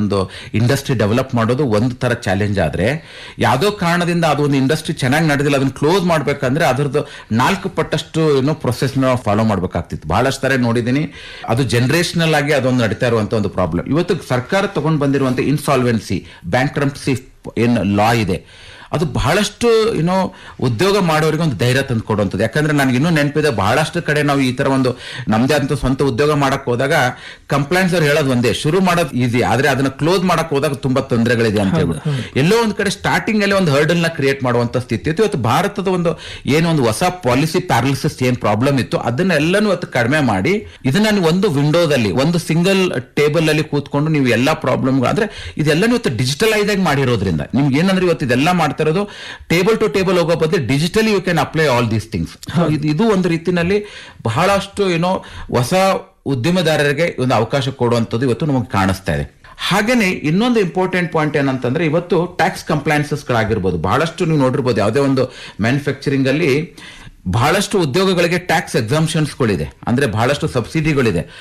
ಒಂದು industry develop ಮಾಡೋದು ಒಂದು ತರ ಚಾಲೆಂಜ್ ಆದ್ರೆ ಯಾವುದೋ ಕಾರಣದಿಂದ ಅದು ಒಂದು ಇಂಡಸ್ಟ್ರಿ ಚೆನ್ನಾಗಿ ನಡೆದಿಲ್ಲ ಅದನ್ನ ಕ್ಲೋಸ್ ಮಾಡ್ಬೇಕಂದ್ರೆ ಅದರದ್ದು ನಾಲ್ಕು ಪಟ್ಟಷ್ಟು ಏನೋ ಪ್ರೊಸೆಸ್ ಫಾಲೋ ಮಾಡ್ಬೇಕಾಗ್ತಿತ್ತು ಬಹಳಷ್ಟು ತರ ನೋಡಿದ್ದೀನಿ ಅದು ಜನರೇಷನಲ್ ಆಗಿ ಅದೊಂದು ನಡೀತಾ ಇರುವಂತ ಒಂದು ಪ್ರಾಬ್ಲಮ್ ಇವತ್ತು ಸರ್ಕಾರ ತಗೊಂಡು ಬಂದಿರುವಂತ ಇನ್ಸಾಲ್ವೆನ್ಸಿ ಬ್ಯಾಂಕ್ ಏನ್ ಲಾ ಇದೆ ಅದು ಬಹಳಷ್ಟು ಏನೋ ಉದ್ಯೋಗ ಮಾಡೋರಿಗೆ ಒಂದು ಧೈರ್ಯ ತಂದು ಕೊಡುವಂಥದ್ದು ಯಾಕಂದ್ರೆ ನನಗೆ ಇನ್ನೂ ನೆನಪಿದೆ ಬಹಳಷ್ಟು ಕಡೆ ನಾವು ಈ ತರ ಒಂದು ನಮ್ದೇ ಅಂತ ಸ್ವಂತ ಉದ್ಯೋಗ ಮಾಡಕ್ ಹೋದಾಗ ಕಂಪ್ಲೇಂಟ್ಸ್ ಅವ್ರು ಹೇಳೋದು ಒಂದೇ ಶುರು ಮಾಡೋದು ಈಸಿ ಆದ್ರೆ ಅದನ್ನ ಕ್ಲೋಸ್ ಮಾಡಕ್ ಹೋದಾಗ ತುಂಬಾ ತೊಂದರೆಗಳಿದೆ ಅಂತ ಹೇಳ್ಬಿಟ್ಟು ಎಲ್ಲೋ ಒಂದ್ ಕಡೆ ಸ್ಟಾರ್ಟಿಂಗ್ ಅಲ್ಲಿ ಒಂದು ಹರ್ಡಲ್ ನ ಕ್ರಿಯೇಟ್ ಮಾಡುವಂತ ಸ್ಥಿತಿ ಇತ್ತು ಇವತ್ತು ಭಾರತದ ಒಂದು ಏನು ಒಂದು ಹೊಸ ಪಾಲಿಸಿ ಪ್ಯಾರಲಿಸಿಸ್ ಏನ್ ಪ್ರಾಬ್ಲಮ್ ಇತ್ತು ಅದನ್ನೆಲ್ಲನೂ ಇವತ್ತು ಕಡಿಮೆ ಮಾಡಿ ಇದನ್ನ ನೀವು ಒಂದು ವಿಂಡೋದಲ್ಲಿ ಒಂದು ಸಿಂಗಲ್ ಟೇಬಲ್ ಅಲ್ಲಿ ಕೂತ್ಕೊಂಡು ನೀವು ಎಲ್ಲಾ ಪ್ರಾಬ್ಲಮ್ ಅಂದ್ರೆ ಇದೆಲ್ಲನೂ ಇವತ್ತು ಡಿಜಿಟಲೈಸ್ ಆಗಿ ಮಾಡಿರೋದ್ರಿಂದ ನಿಮ್ಗೆ ಏನಂದ್ರೆ ಇವತ್ತು ಇದೆಲ್ಲ ಮಾಡ್ತಾ ಇರೋದು ಟೇಬಲ್ ಟು ಟೇಬಲ್ ಹೋಗೋ ಬದಲು digitally you can apply all these things ಇದು ಒಂದು ರೀತಿನಲ್ಲಿ ಬಹಳಷ್ಟು ಏನೋ ಹೊಸ ಉದ್ಯಮದಾರರಿಗೆ ಒಂದು ಅವಕಾಶ ಕೊಡುವಂಥದ್ದು ಇವತ್ತು ನಮಗೆ ಕಾಣಿಸ್ತಾ ಇದೆ ಹಾಗೇನೆ ಇನ್ನೊಂದು ಇಂಪಾರ್ಟೆಂಟ್ ಪಾಯಿಂಟ್ ಏನಂತಂದ್ರೆ ಇವತ್ತು ಟ್ಯಾಕ್ಸ್ ಕಂಪ್ಲೈನ್ಸಸ್ ಗಳಾಗಿರ್ಬೋದು ಬಹಳಷ್ಟು ನೀವು ನೋಡಿರ್ಬೋದು ಯಾವುದೇ ಒಂದು ಮ್ಯಾನುಫ್ಯಾಕ್ಚರಿಂಗ್ ಅಲ್ಲಿ ಬಹಳಷ್ಟು ಉದ್ಯೋಗಗಳಿಗೆ ಟ್ಯಾಕ್ಸ್ ಎಕ್ಸಾಮ್ಷನ್ಸ್ ಗಳಿದೆ ಅಂದ್ರೆ ಬಹಳಷ್ಟು ಸಬ್ಸಿಡಿಗಳಿದೆ